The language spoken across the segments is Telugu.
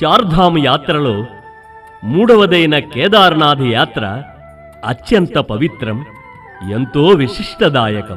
చార్ధామ్ యాత్రలో మూడవదైన కేదార్నాథ్ యాత్ర అత్యంత పవిత్రం ఎంతో విశిష్టదాయకం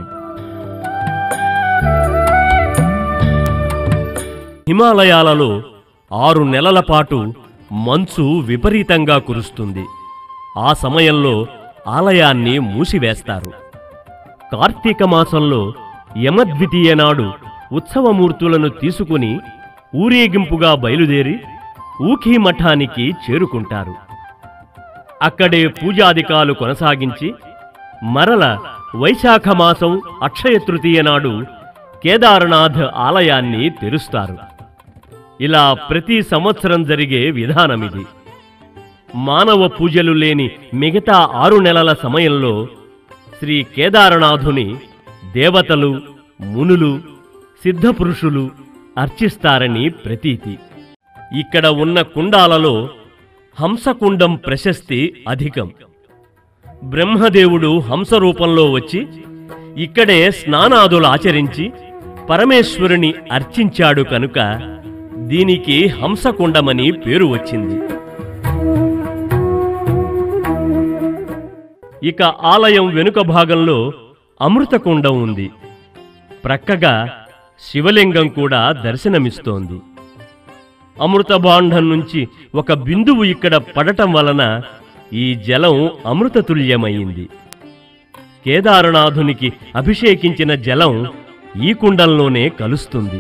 హిమాలయాలలో ఆరు నెలల పాటు మంచు విపరీతంగా కురుస్తుంది ఆ సమయంలో ఆలయాన్ని మూసివేస్తారు కార్తీక మాసంలో యమద్వితీయ నాడు ఉత్సవమూర్తులను తీసుకుని ఊరేగింపుగా బయలుదేరి ఊఖీ మఠానికి చేరుకుంటారు అక్కడే పూజాధికాలు కొనసాగించి మరల వైశాఖ మాసం అక్షయ తృతీయ నాడు కేదార్నాథ్ ఆలయాన్ని తెరుస్తారు ఇలా ప్రతి సంవత్సరం జరిగే విధానమిది మానవ పూజలు లేని మిగతా ఆరు నెలల సమయంలో శ్రీ కేదారనాథుని దేవతలు మునులు సిద్ధపురుషులు అర్చిస్తారని ప్రతీతి ఇక్కడ ఉన్న కుండాలలో హంసకుండం ప్రశస్తి అధికం బ్రహ్మదేవుడు హంస రూపంలో వచ్చి ఇక్కడే స్నానాదులు ఆచరించి పరమేశ్వరుని అర్చించాడు కనుక దీనికి హంసకుండమని పేరు వచ్చింది ఇక ఆలయం వెనుక భాగంలో అమృతకుండం ఉంది ప్రక్కగా శివలింగం కూడా దర్శనమిస్తోంది అమృతభాండం నుంచి ఒక బిందువు ఇక్కడ పడటం వలన ఈ జలం అమృతతుల్యమైంది కేదారనాథునికి అభిషేకించిన జలం ఈ కుండంలోనే కలుస్తుంది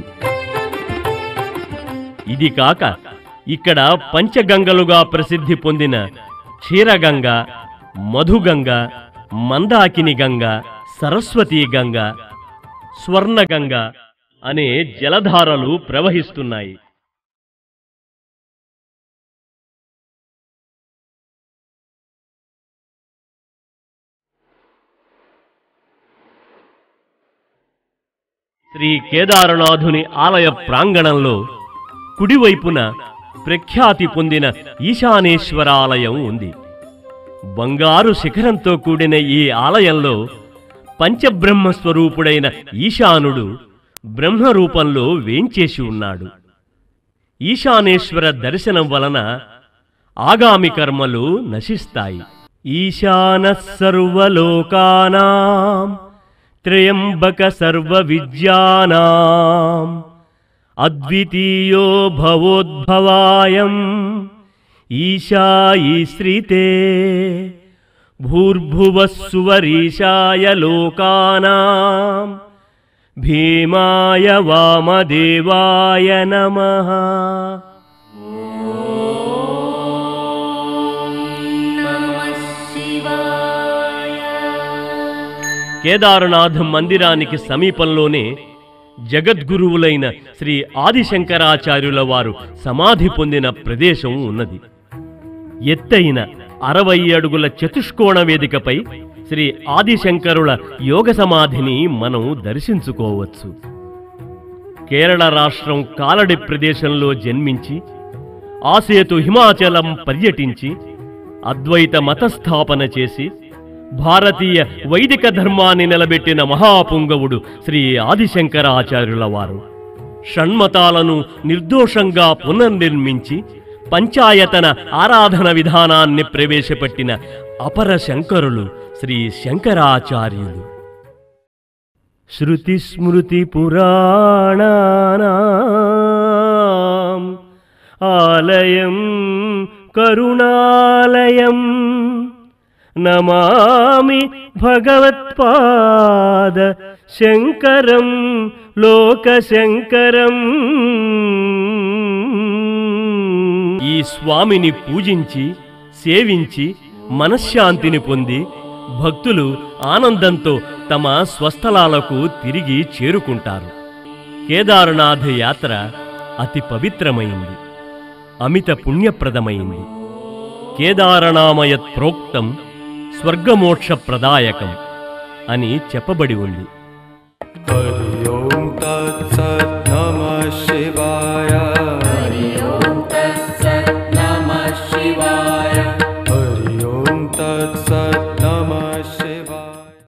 ఇది కాక ఇక్కడ పంచగంగలుగా ప్రసిద్ధి పొందిన క్షీరగంగ మధుగంగ మందాకిని గంగ సరస్వతీ గంగ స్వర్ణగంగ అనే జలధారలు ప్రవహిస్తున్నాయి శ్రీ కేదారనాథుని ఆలయ ప్రాంగణంలో కుడివైపున ప్రఖ్యాతి పొందిన ఈశానేశ్వరాలయం ఉంది బంగారు శిఖరంతో కూడిన ఈ ఆలయంలో పంచబ్రహ్మ స్వరూపుడైన ఈశానుడు బ్రహ్మ రూపంలో వేంచేసి ఉన్నాడు ఈశానేశ్వర దర్శనం వలన ఆగామి కర్మలు నశిస్తాయి ఈశాన సర్వలోకానాం త్రయంబక సర్వ విద్యానాం అద్వితీయో భవోద్భవాయం ఈశా ఈశ్రితే భూర్భువస్సువరీశాయ లోకానాం భీమాయ వామదేవాయ నమః కేదారనాథ్ మందిరానికి సమీపంలోనే జగద్గురువులైన శ్రీ ఆదిశంకరాచార్యుల వారు సమాధి పొందిన ప్రదేశం ఉన్నది ఎత్తైన అరవై అడుగుల చతుష్కోణ వేదికపై శ్రీ ఆదిశంకరుల యోగ సమాధిని మనం దర్శించుకోవచ్చు కేరళ రాష్ట్రం కాలడి ప్రదేశంలో జన్మించి ఆసేతు హిమాచలం పర్యటించి అద్వైత మతస్థాపన చేసి భారతీయ వైదిక ధర్మాన్ని నిలబెట్టిన మహాపుంగవుడు శ్రీ ఆదిశంకరాచార్యుల వారు షణ్మతాలను నిర్దోషంగా పునర్నిర్మించి పంచాయతన ఆరాధన విధానాన్ని ప్రవేశపెట్టిన అపర శంకరులు శ్రీ శంకరాచార్యులు శృతి స్మృతి పురాణానాం ఆలయం కరుణాలయం నమామి భగవత్పాద శంకరం లోకశంకరం ఈ స్వామిని పూజించి సేవించి మనశ్శాంతిని పొంది భక్తులు ఆనందంతో తమ స్వస్థలాలకు తిరిగి చేరుకుంటారు కేదారనాథ్ యాత్ర అతి పవిత్రమైంది అమిత పుణ్యప్రదమైంది కేదారనామయత్ ప్రోక్తం స్వర్గమోక్ష ప్రదాయకం అని చెప్పబడి ఉంది